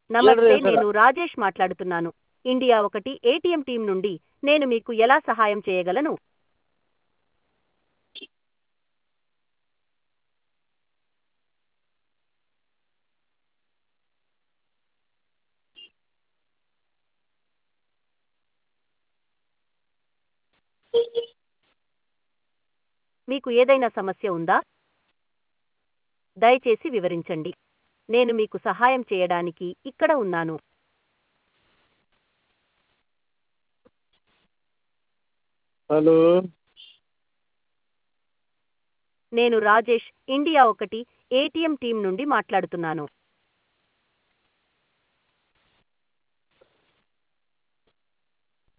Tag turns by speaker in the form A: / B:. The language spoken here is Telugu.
A: నమస్తే
B: చేస్తారా?
A: నేను రాజేష్ మాట్లాడుతున్నాను ఇండియా ఒకటి ఏటీఎం టీం నుండి నేను మీకు ఎలా సహాయం చేయగలను మీకు ఏదైనా సమస్య ఉందా దయచేసి వివరించండి నేను మీకు సహాయం చేయడానికి ఇక్కడ ఉన్నాను
B: హలో
A: నేను రాజేష్ ఇండియా ఒకటి ఏటీఎం టీం నుండి మాట్లాడుతున్నాను